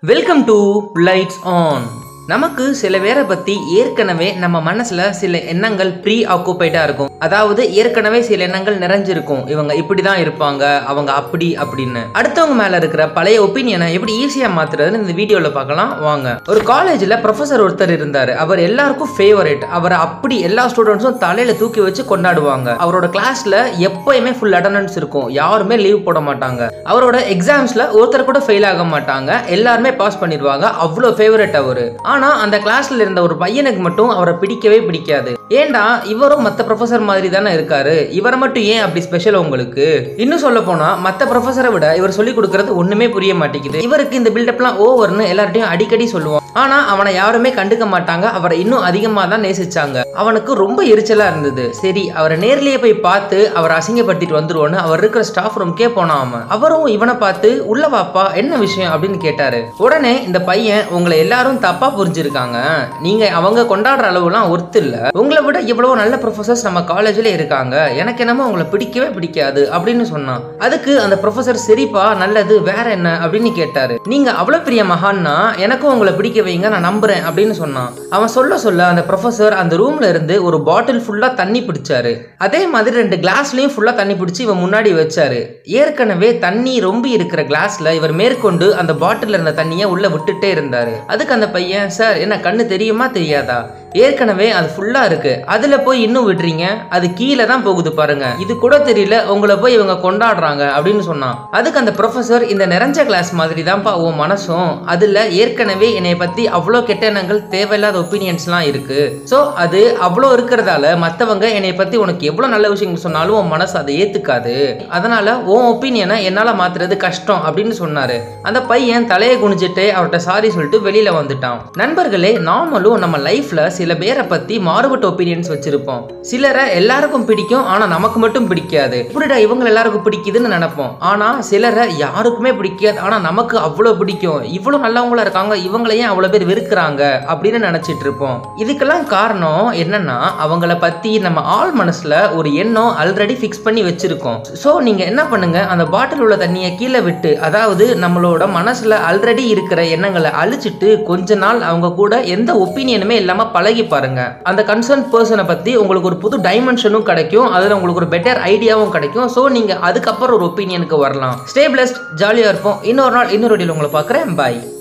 welcome to lights on நமக்கு சில பேரை பத்தி ஏற்கனவே நம்ம மனசுல சில எண்ணங்கள் ப்ரீ ஆக்குபைடா இருக்கும் அதாவது ஏற்கனவே சில எண்ணங்கள் நிறைஞ்சிருக்கும் இவங்க இப்படிதான் இருப்பாங்க அவங்க அப்படி அப்படின்னு அடுத்தவங்க மேல இருக்கிற பழைய ஒப்பீனியனை எப்படி ஈஸியா மாத்துறதுன்னு இந்த வீடியோல பார்க்கலாம் வாங்க ஒரு காலேஜ்ல ப்ரொஃபசர் ஒருத்தர் இருந்தாரு அவர் எல்லாருக்கும் ஃபேவரட் அவரை அப்படி எல்லா ஸ்டூடெண்ட்ஸும் தலையில தூக்கி வச்சு கொண்டாடுவாங்க அவரோட கிளாஸ்ல எப்பயுமே ஃபுல் அட்டண்டன்ஸ் இருக்கும் யாருமே லீவ் போட மாட்டாங்க அவரோட எக்ஸாம்ஸ்ல ஒருத்தர் கூட ஃபெயில் ஆக மாட்டாங்க எல்லாருமே பாஸ் பண்ணிடுவாங்க அவ்வளோ ஃபேவரட் அவரு ஆனா அந்த கிளாஸ்ல இருந்த ஒரு பையனுக்கு மட்டும் அவரை பிடிக்கவே பிடிக்காது ஏன்டா இவரும் மத்த ப்ரொஃபசர் மாதிரி தானே இருக்காரு இவரை மட்டும் ஏன் அப்படி ஸ்பெஷல் உங்களுக்கு இன்னும் சொல்ல போனா மத்த ப்ரொஃபசரை விட இவர் சொல்லி கொடுக்கறது ஒண்ணுமே புரிய மாட்டேங்குது இவருக்கு இந்த பில்டப்லாம் ஓவர்னு எல்லார்ட்டையும் அடிக்கடி சொல்லுவான் ஆனா அவனை யாருமே கண்டுக்க மாட்டாங்க அவரை இன்னும் அதிகமா தான் நேசிச்சாங்க அவனுக்கு ரொம்ப எரிச்சலா இருந்தது சரி அவரை நேர்லயே போய் பார்த்து அவரை அசிங்கப்படுத்திட்டு வந்துருவோன்னு அவர் இருக்கிற ஸ்டாஃப் ரூம்க்கே போனான் அவன் அவரும் இவனை பார்த்து உள்ள வாப்பா என்ன விஷயம் அப்படின்னு கேட்டாரு உடனே இந்த பையன் உங்களை எல்லாரும் தப்பா புரிஞ்சிருக்காங்க நீங்க அவங்க கொண்டாடுற அளவுலாம் ஒர்த்து இல்ல உங்களை விட இவ்வளவு நல்ல ப்ரொஃபசர்ஸ் நம்ம காலேஜ்ல இருக்காங்க எனக்கு என்னமோ உங்களை பிடிக்கவே பிடிக்காது அப்படின்னு சொன்னான் அதுக்கு அந்த ப்ரொஃபசர் சரிப்பா நல்லது வேற என்ன அப்படின்னு கேட்டாரு நீங்க அவ்வளவு பெரிய மகான்னா எனக்கும் உங்களை பிடிக்க வைங்க நான் நம்புறேன் அப்படின்னு சொன்னான் அவன் சொல்ல சொல்ல அந்த ப்ரொஃபசர் அந்த ரூம்ல இருந்து ஒரு பாட்டில் ஃபுல்லா தண்ணி பிடிச்சாரு அதே மாதிரி ரெண்டு கிளாஸ்லயும் ஃபுல்லா தண்ணி பிடிச்சி இவன் முன்னாடி வச்சாரு ஏற்கனவே தண்ணி ரொம்ப இருக்கிற கிளாஸ்ல இவர் மேற்கொண்டு அந்த பாட்டில் இருந்த தண்ணியை உள்ள விட்டுட்டே இருந்தாரு அதுக்கு அந்த பையன் சார் என்ன கண்ணு தெரியுமா தெரியாதா ஏற்கனவே அது ஃபுல்லா இருக்கு அதுல போய் இன்னும் விடுறீங்க அது கீழே தான் போகுது பாருங்க இது கூட தெரியல உங்களை போய் இவங்க கொண்டாடுறாங்க அப்படின்னு சொன்னான் அதுக்கு அந்த ப்ரொஃபசர் இந்த நிறைஞ்ச கிளாஸ் மாதிரி தான்ப்பா உன் மனசும் அதுல ஏற்கனவே என்னை பத்தி அவ்வளோ கெட்ட எண்ணங்கள் தேவையில்லாத ஒப்பீனியன்ஸ்லாம் இருக்கு ஸோ அது அவ்வளோ இருக்கிறதால மற்றவங்க என்னை பத்தி உனக்கு எவ்வளோ நல்ல விஷயங்கள் சொன்னாலும் உன் மனசு அதை ஏத்துக்காது அதனால உன் ஒப்பீனியனை என்னால மாத்துறது கஷ்டம் அப்படின்னு சொன்னாரு அந்த பையன் தலையை குனிஞ்சிட்டு அவர்கிட்ட சாரி சொல்லிட்டு வெளியில வந்துட்டான் நண்பர்களே நாமளும் நம்ம லைஃப்ல சில பேரை பத்தி மாறுபட்ட ஒப்பீனியன்ஸ் வச்சிருப்போம் சிலரை எல்லாருக்கும் பிடிக்கும் ஆனா நமக்கு மட்டும் பிடிக்காது இப்படிடா இவங்க எல்லாருக்கும் பிடிக்குதுன்னு நினைப்போம் ஆனா சிலரை யாருக்குமே பிடிக்காது ஆனா நமக்கு அவ்வளவு பிடிக்கும் இவ்வளவு நல்லவங்களா இருக்காங்க இவங்களை ஏன் அவ்வளவு பேர் வெறுக்கிறாங்க அப்படின்னு நினைச்சிட்டு இருப்போம் இதுக்கெல்லாம் காரணம் என்னன்னா அவங்கள பத்தி நம்ம ஆள் மனசுல ஒரு எண்ணம் ஆல்ரெடி ஃபிக்ஸ் பண்ணி வச்சிருக்கோம் ஸோ நீங்க என்ன பண்ணுங்க அந்த பாட்டில் உள்ள தண்ணியை கீழே விட்டு அதாவது நம்மளோட மனசுல ஆல்ரெடி இருக்கிற எண்ணங்களை அழிச்சிட்டு கொஞ்ச நாள் அவங்க கூட எந்த ஒப்பீனியனுமே இல்லாம பழகி பாருங்க அந்த கன்சர்ன் பர்சனை பத்தி உங்களுக்கு ஒரு புது டைமென்ஷனும் கிடைக்கும் அதுல உங்களுக்கு ஒரு பெட்டர் ஐடியாவும் கிடைக்கும் ஸோ நீங்க அதுக்கப்புறம் ஒரு ஒப்பீனியனுக்கு வரலாம் ஸ்டே பிளஸ்ட் ஜாலியா இருப்போம் இன்னொரு நாள் இன்னொரு வீடியோல உங்களை பார்க்குறேன் பாய்